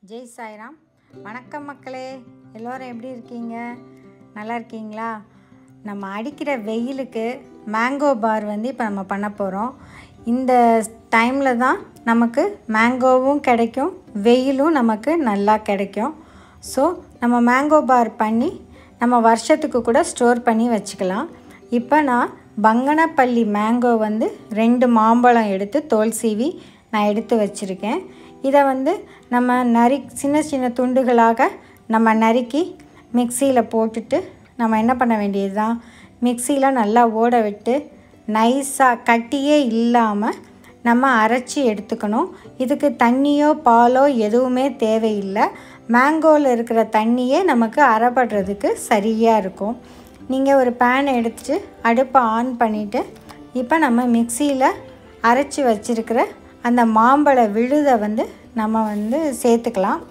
ஜெய் சாய்ராம் வணக்கம் மக்களே எல்லோரும் எப்படி இருக்கீங்க நல்லா இருக்கீங்களா நம்ம அடிக்கிற வெயிலுக்கு மேங்கோ பார் வந்து இப்போ நம்ம பண்ண போகிறோம் இந்த டைமில் தான் நமக்கு மேங்கோவும் கிடைக்கும் வெயிலும் நமக்கு நல்லா கிடைக்கும் ஸோ நம்ம மேங்கோ பார் பண்ணி நம்ம வருஷத்துக்கு கூட ஸ்டோர் பண்ணி வச்சுக்கலாம் இப்போ நான் பங்கனப்பள்ளி மேங்கோ வந்து ரெண்டு மாம்பழம் எடுத்து தோல் சீவி நான் எடுத்து வச்சுருக்கேன் இதை வந்து நம்ம நரி சின்ன சின்ன துண்டுகளாக நம்ம நறுக்கி மிக்சியில் போட்டுட்டு நம்ம என்ன பண்ண வேண்டியது தான் மிக்சியில் நல்லா ஓட விட்டு நைஸாக கட்டியே இல்லாமல் நம்ம அரைச்சி எடுத்துக்கணும் இதுக்கு தண்ணியோ பாலோ எதுவுமே தேவையில்லை மேங்கோவில் இருக்கிற தண்ணியே நமக்கு அரைப்படுறதுக்கு சரியாக இருக்கும் நீங்கள் ஒரு பேனை எடுத்துட்டு அடுப்பை ஆன் பண்ணிவிட்டு இப்போ நம்ம மிக்சியில் அரைச்சி வச்சுருக்கிற அந்த மாம்பழ விழுதை வந்து நம்ம வந்து சேர்த்துக்கலாம்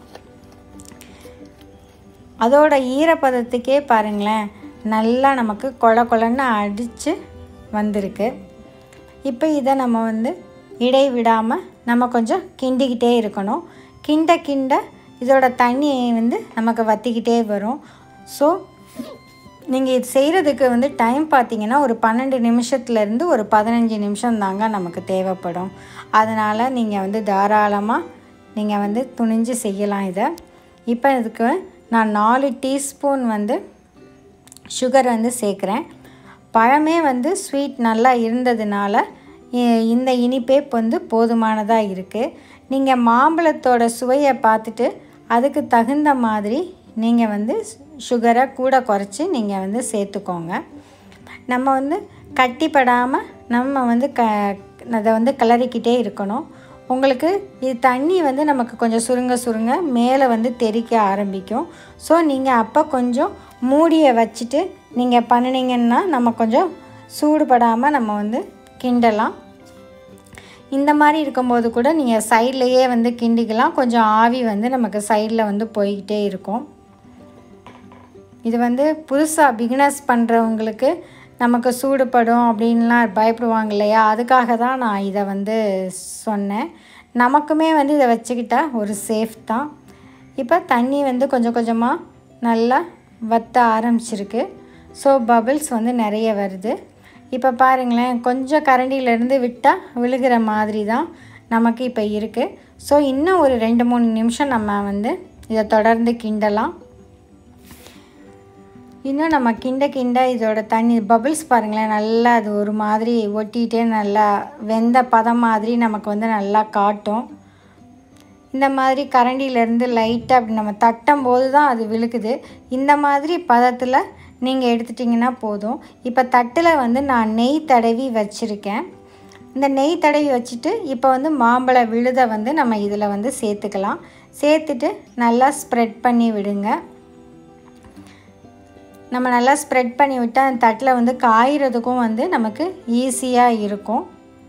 அதோட ஈரப்பதத்துக்கே பாருங்களேன் நல்லா நமக்கு கொல கொலன்னு அடித்து வந்திருக்கு இப்போ இதை நம்ம வந்து இடை விடாமல் நம்ம கொஞ்சம் கிண்டிக்கிட்டே இருக்கணும் கிண்ட கிண்ட இதோட தண்ணி வந்து நமக்கு வற்றிக்கிட்டே வரும் ஸோ நீங்கள் இது செய்கிறதுக்கு வந்து டைம் பார்த்தீங்கன்னா ஒரு பன்னெண்டு நிமிஷத்துலேருந்து ஒரு பதினஞ்சு நிமிஷம் தாங்க நமக்கு தேவைப்படும் அதனால் நீங்கள் வந்து தாராளமாக நீங்கள் வந்து துணிஞ்சு செய்யலாம் இதை இப்போ இதுக்கு நான் நாலு டீஸ்பூன் வந்து சுகர் வந்து சேர்க்குறேன் பழமே வந்து ஸ்வீட் நல்லா இருந்ததுனால இ- இந்த இனிப்பே வந்து போதுமானதாக இருக்குது நீங்கள் மாம்பழத்தோட சுவையை பார்த்துட்டு அதுக்கு தகுந்த மாதிரி நீங்கள் வந்து சுகரை கூட குறைச்சி நீங்கள் வந்து சேர்த்துக்கோங்க நம்ம வந்து கட்டிப்படாமல் நம்ம வந்து க அதை வந்து கிளறிக்கிட்டே இருக்கணும் உங்களுக்கு இது தண்ணி வந்து நமக்கு கொஞ்சம் சுருங்க சுருங்க மேலே வந்து தெறிக்க ஆரம்பிக்கும் ஸோ நீங்கள் அப்போ கொஞ்சம் மூடியை வச்சுட்டு நீங்கள் பண்ணினீங்கன்னா நம்ம கொஞ்சம் சூடுபடாமல் நம்ம வந்து கிண்டலாம் இந்த மாதிரி இருக்கும்போது கூட நீங்கள் சைட்லேயே வந்து கிண்டிக்கலாம் கொஞ்சம் ஆவி வந்து நமக்கு சைடில் வந்து போய்கிட்டே இருக்கும் இது வந்து புதுசாக பிகினர்ஸ் பண்ணுறவங்களுக்கு நமக்கு சூடுபடும் அப்படின்லாம் பயப்படுவாங்க இல்லையா அதுக்காக தான் நான் இதை வந்து சொன்னேன் நமக்குமே வந்து இதை வச்சுக்கிட்டா ஒரு சேஃப் தான் இப்போ தண்ணி வந்து கொஞ்சம் கொஞ்சமாக நல்லா வத்த ஆரம்பிச்சிருக்கு ஸோ பபிள்ஸ் வந்து நிறைய வருது இப்போ பாருங்களேன் கொஞ்சம் கரண்டியிலேருந்து விட்டால் விழுகிற மாதிரி தான் நமக்கு இப்போ இருக்குது ஸோ இன்னும் ஒரு ரெண்டு மூணு நிமிஷம் நம்ம வந்து இதை தொடர்ந்து கிண்டலாம் இன்னும் நம்ம கிண்ட கிண்ட இதோட தண்ணி பபிள்ஸ் பாருங்களேன் நல்லா அது ஒரு மாதிரி ஒட்டிகிட்டே நல்லா வெந்த பதம் மாதிரி நமக்கு வந்து நல்லா காட்டும் இந்த மாதிரி கரண்டியிலேருந்து லைட்டாக அப்படி நம்ம தட்டும் போது தான் அது விழுகுது இந்த மாதிரி பதத்தில் நீங்கள் எடுத்துட்டிங்கன்னா போதும் இப்போ தட்டில் வந்து நான் நெய் தடவி வச்சுருக்கேன் இந்த நெய் தடவி வச்சுட்டு இப்போ வந்து மாம்பழ விழுதை வந்து நம்ம இதில் வந்து சேர்த்துக்கலாம் சேர்த்துட்டு நல்லா ஸ்ப்ரெட் பண்ணி விடுங்க நம்ம நல்லா ஸ்ப்ரெட் பண்ணி விட்டால் அந்த தட்டில் வந்து காய்கிறதுக்கும் வந்து நமக்கு ஈஸியாக இருக்கும்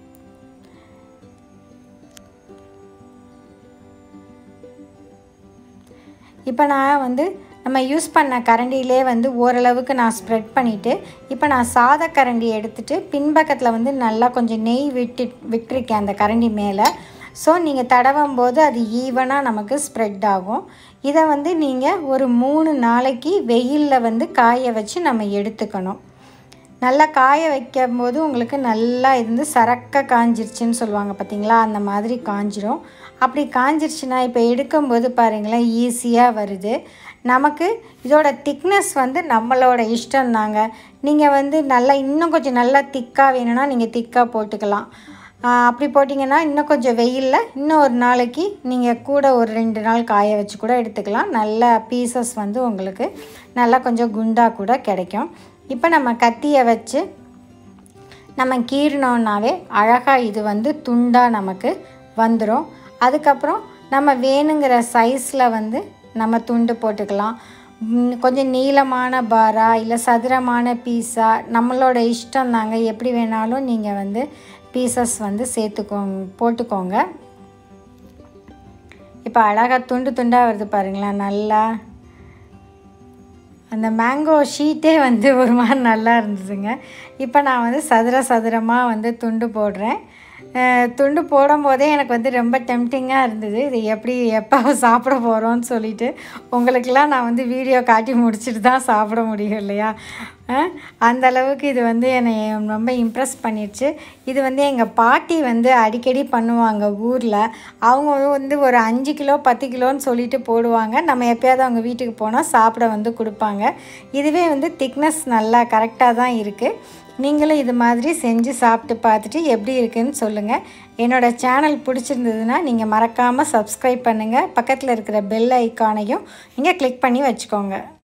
இப்போ நான் வந்து நம்ம யூஸ் பண்ண கரண்டியிலே வந்து ஓரளவுக்கு நான் ஸ்ப்ரெட் பண்ணிவிட்டு இப்போ நான் சாத கரண்டி எடுத்துட்டு பின்பக்கத்தில் வந்து நல்லா கொஞ்சம் நெய் விட்டு விட்டுருக்கேன் அந்த கரண்டி மேலே ஸோ நீங்கள் தடவும் போது அது ஈவனாக நமக்கு ஸ்ப்ரெட் ஆகும் இதை வந்து நீங்கள் ஒரு மூணு நாளைக்கு வெயிலில் வந்து காய வச்சு நம்ம எடுத்துக்கணும் நல்லா காய வைக்கும் போது உங்களுக்கு நல்லா இருந்து சரக்க காஞ்சிருச்சுன்னு சொல்லுவாங்க பார்த்தீங்களா அந்த மாதிரி காஞ்சிரும் அப்படி காஞ்சிருச்சுன்னா இப்போ எடுக்கும்போது பாருங்களேன் ஈஸியாக வருது நமக்கு இதோட திக்னஸ் வந்து நம்மளோட இஷ்டம் தாங்க நீங்கள் வந்து நல்லா இன்னும் கொஞ்சம் நல்லா திக்காக வேணும்னா நீங்கள் திக்காக போட்டுக்கலாம் ஆஹ் அப்படி போட்டிங்கன்னா இன்னும் கொஞ்சம் வெயிலில் இன்னும் ஒரு நாளைக்கு நீங்கள் கூட ஒரு ரெண்டு நாள் காய வச்சு கூட எடுத்துக்கலாம் நல்ல பீசஸ் வந்து உங்களுக்கு நல்லா கொஞ்சம் குண்டாக கூட கிடைக்கும் இப்போ நம்ம கத்தியை வச்சு நம்ம கீறினோன்னாவே அழகாக இது வந்து துண்டாக நமக்கு வந்துடும் அதுக்கப்புறம் நம்ம வேணுங்கிற சைஸில் வந்து நம்ம துண்டு போட்டுக்கலாம் ம், கொஞ்சம் நீளமான பாரா இல்லை சதுரமான பீஸா நம்மளோட இஷ்டம் தாங்க எப்படி வேணாலும் நீங்கள் வந்து பீசஸ் வந்து சேர்த்துக்கோங்க போட்டுக்கோங்க இப்போ அழகாக துண்டு துண்டாக வருது பாருங்களேன் நல்லா அந்த மேங்கோ ஷீட்டே வந்து ஒரு மாதிரி நல்லா இருந்ததுங்க இப்போ நான் வந்து சதுர சதுரமாக வந்து துண்டு போடுறேன் அஹ், துண்டு போடும்போதே எனக்கு வந்து ரொம்ப டெம்டிங்காக இருந்தது இது எப்படி எப்போ சாப்பிட போகிறோன்னு சொல்லிட்டு உங்களுக்கெல்லாம் நான் வந்து வீடியோ காட்டி முடிச்சுட்டு தான் சாப்பிட முடியும் இல்லையா அஹ், அந்த அளவுக்கு இது வந்து என்னை ரொம்ப இம்ப்ரெஸ் பண்ணிடுச்சு இது வந்து எங்கள் பாட்டி வந்து அடிக்கடி பண்ணுவாங்க ஊரில் அவங்க வந்து ஒரு அஞ்சு கிலோ பத்து கிலோன்னு சொல்லிட்டு போடுவாங்க நம்ம எப்பயாவது அவங்க வீட்டுக்கு போனால் சாப்பிட வந்து கொடுப்பாங்க இதுவே வந்து திக்னஸ் நல்லா கரெக்டாக தான் இருக்குது நீங்களும் இது மாதிரி செஞ்சு சாப்பிட்டு பார்த்துட்டு எப்படி இருக்குன்னு சொல்லுங்கள் என்னோடய சேனல் பிடிச்சிருந்ததுன்னா நீங்கள் மறக்காமல் சப்ஸ்கிரைப் பண்ணுங்கள் பக்கத்தில் இருக்கிற பெல் ஐக்கானையும் நீங்கள் கிளிக் பண்ணி வச்சுக்கோங்க